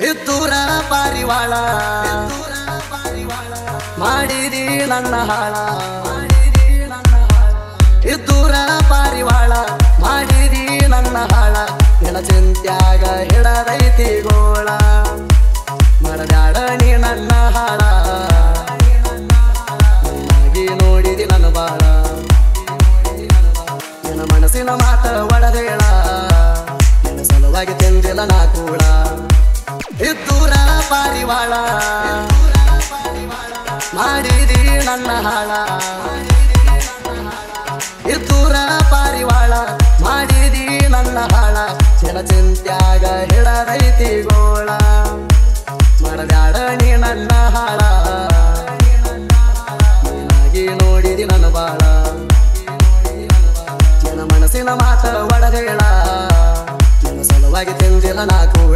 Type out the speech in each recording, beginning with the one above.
ಇದ್ದೂರ ಪಾರಿವಾಳ ಮಾಡಿದಿ ನನ್ನ ಹಾಳ ಇದ್ದೂರ ಪಾರಿವಾಳ ಮಾಡಿದಿ ನನ್ನ ಹಾಳ ನಿನ್ನ ಚಿಂತ್ಯಾಗ ಹಿಡದೈತಿ ಗೋಳ ಮಾಡಬ್ಯಾಡ ನೀ ನನ್ನ ಹಾಳ ನನ್ನಾಗಿ ನೋಡಿದಿ ನನ್ನ ಬಾಳ ನಿನ್ನ ಮನಸ್ಸಿನ ಮಾತ ಒಡದೇಳ ನಿನ್ನ ಸಲುವಾಗಿ ತಿಂದಿಲ್ಲ ನಾ ಕೂಡ ಇದ್ದೂರ ಪಾರಿವಾಳ ಮಾಡಿದಿ ನನ್ನ ಹಾಳ ಇದ್ದೂರ ಪಾರಿವಾಳ ಮಾಡಿದಿ ನನ್ನ ಹಾಳ ಚಿನ ಚಿಂತ್ಯಾಗ ಹಿಡದೈತಿ ಗೋಳ ಮಾಡಬ್ಯಾಡ ನೀ ನನ್ನ ಹಾಳ ನೀನಾಗಿ ನೋಡಿದಿ ನನ್ನ ಬಾಳ ನಿನ್ನ ಮನಸ್ಸಿನ ಮಾತ ಒಡದೇಳ ನಿನ್ನ ಸಲುವಾಗಿ ತಿಂದಿಲ್ಲ ನಾ ಕೂಡ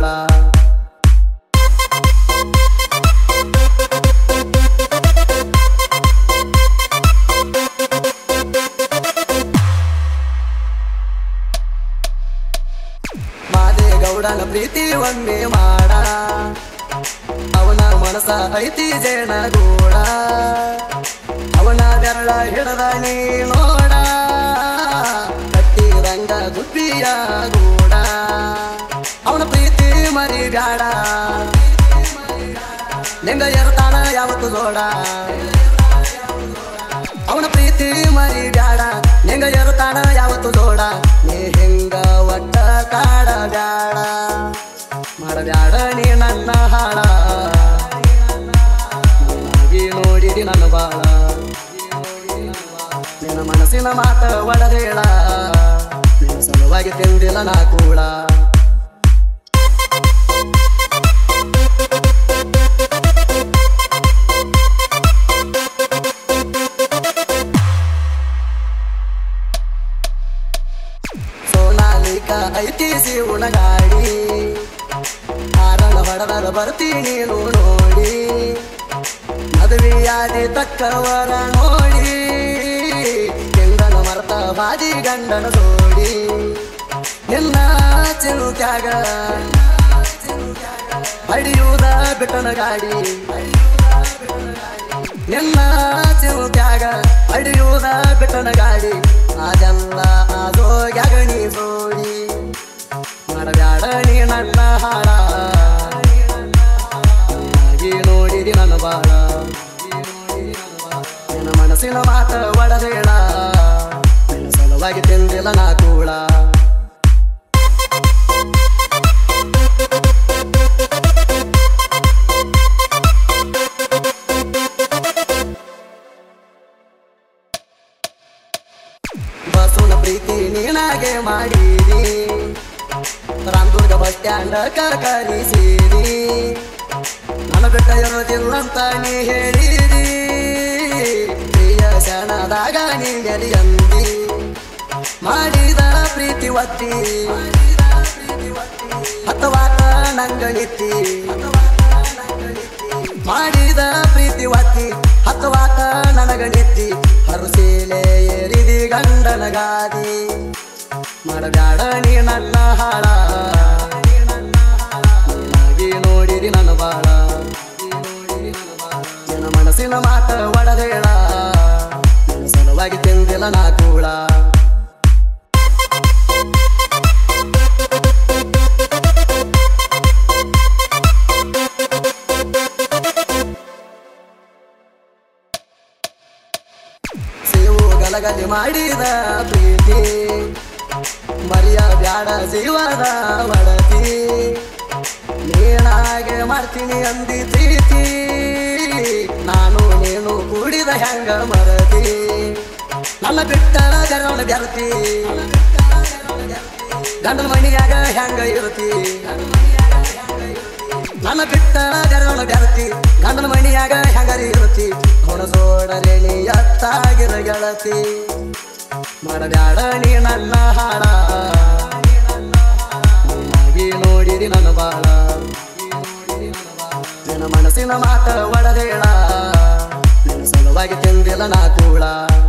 ಮಾದೇ ಗೌಡನ ಪ್ರೀತಿ ಒಮ್ಮೆ ಮಾಡ ಅವನ ಮನಸ ಐತಿ ಜೇನ ಗೂಡ ಅವನ ಬೆರಳ ಹಿಡದ ನೀ ನೋಡ ಕಟ್ಟಿದಂಗ ಗುಬ್ಬಿಯ ಗೂಡ ಅವನ ಪ್ರೀತಿ ಮರಿ ಬ್ಯಾಡ ನಿಂಗ ಎರ್ತಾನ ಯಾವತ್ತು ಜೋಡ ಅವನ ಪ್ರೀತಿ ಮರಿ ಬ್ಯಾಡ ನಿಂಗ ಎರುತ್ತಾನ ಯಾವತ್ತು ಜೋಡ ನೀ ಹಿಂಗ ಒಟ್ಟ ಕಾಡ ಬ್ಯಾಡ ಮಾಡಬ್ಯಾಡ ನೀ ನನ್ನ ಹಾಳ ನೀನಾಗಿ ನೋಡಿದಿ ನನ್ನ ಬಾಳ ನಿನ್ನ ಮನಸ್ಸಿನ ಮಾತ ಒಡದೇಳ ನಿನ್ನ ಸಲುವಾಗಿ ತಿಂದಿಲ್ಲ ನಾ ಕೂಡ ಸೋನಾಲಿಕ ಐತಿ ಶಿವನ ಗಾಡಿ ಆರಣ ಹೊಡೆದಾಗ ಬರ್ತೀನಿ ನೀನು ನೋಡಿ ಮದುವೆಯಾದಿ ತಕ್ಕವರ ನೋಡಿ ಕೆಂಗನ ಮರ್ತ ಬಾದಿ ಗಂಡನ ಜೋಡಿ ನಿನ್ನ ಚಿಂತ್ಯಾಗ ಹಡಿಯುವುದ ಬಿಟ್ಟನ ಗಾಡಿ ನಿನ್ನ ಚಿಂತ್ಯಾಗ ಹಡಿಯುವುದ ಬಿಟ್ಟನ ಗಾಡಿ ಅದೆಲ್ಲ ಆದೋಗ್ಯಾಗ ನೀ ಜೋಡಿ ಮಾಡಬ್ಯಾಡ ನೀ ನನ್ನ ಹಾಳ ನೀನಾಗಿ ನೋಡಿದಿ ನನ್ನ ಬಾಳ ನಿನ್ನ ಮನಸ್ಸಿನ ಮಾತ ಒಡದೇಳ ನಿನ್ನ ಸಲುವಾಗಿ ತಿಂದಿಲ್ಲ ನಾ ಕೂಡ ಬಸವನ ಪ್ರೀತಿ ನೀನಾಗೆ ಮಾಡಿದಿ ರಾಮದುರ್ಗ ಬಸ್ ಸ್ಟ್ಯಾಂಡ್ ಕರಿಸಿದಿ ನನ್ನ ಬಿಟ್ಟ ಇರೋದಿಲ್ಲಂತ ನೀ ಹೇಳಿದಿ ಪ್ರಿಯ ಶರಣದಾಗ ನೀ ಅಂದಿ ಮಾಡಿದ ಪ್ರೀತಿ ಒತ್ತಿ ಹತ್ತವಾತ ನಂಗಳಿತ್ತಿ ಮಾಡಿದ ಪ್ರೀತಿ ಒತ್ತಿ ಹತ್ತವಾತ ನನಗಣಿತ್ತಿ ಹರುಸೀಲೆ ಏರಿದಿ ಗಂಡನ ಗಾದಿ ಮಾಡಬ್ಯಾಡ ನೀ ನನ್ನ ಹಾಳ ನೀನಾಗಿ ನೋಡಿದಿ ನನ್ನ ಬಾಳ ನಿನ್ನ ಮನಸ್ಸಿನ ಮಾತ ಒಡದೇಳ ನಿನ್ನ ಸಲುವಾಗಿ ತಿಂದಿಲ್ಲ ನಾ ಕೂಡ ಸೇವು ಗಲಗಲಿ ಮಾಡಿದ ಪ್ರೀತಿ ಮರಿಯ ಬ್ಯಾಡ ಜೀವದ ಒಡತಿ ನೀನಾಗೆ ಮಾಡ್ತೀನಿ ಅಂದಿ ಪ್ರೀತಿ ನಾನು ನೀನು ಕೂಡಿದ ಹೆಂಗ ಮರತಿ ನನ್ನ ಬಿಟ್ಟ ಗರವಣ ಬೆರತಿ ಗಂಡನ ಮಣಿಯಾಗ ಹೆಂಗ ಇರತಿ ನನ್ನ ಬಿಟ್ಟ ಗರವಣ ಬೆರತಿ ಗಂಡನ ಮಣಿಯಾಗ ಹೆಂಗರಿ ಇರತಿ ಅವನ ಸೋಡರೇಣಿ ಎತ್ತಾಗಿರ ಗೆಳತಿ ಮಾಡಬ್ಯಾಡ ನೀ ನನ್ನ ಹಾಳ ನೀನಾಗಿ ನೋಡಿದಿ ನನ್ನ ಬಾಳ ನಿನ್ನ ಮನಸ್ಸಿನ ಮಾತ ಒಡದೇಳ ನಿನ್ನ ಸಲುವಾಗಿ ತಿಂದಿಲ್ಲ ನಾ ಕೂಡ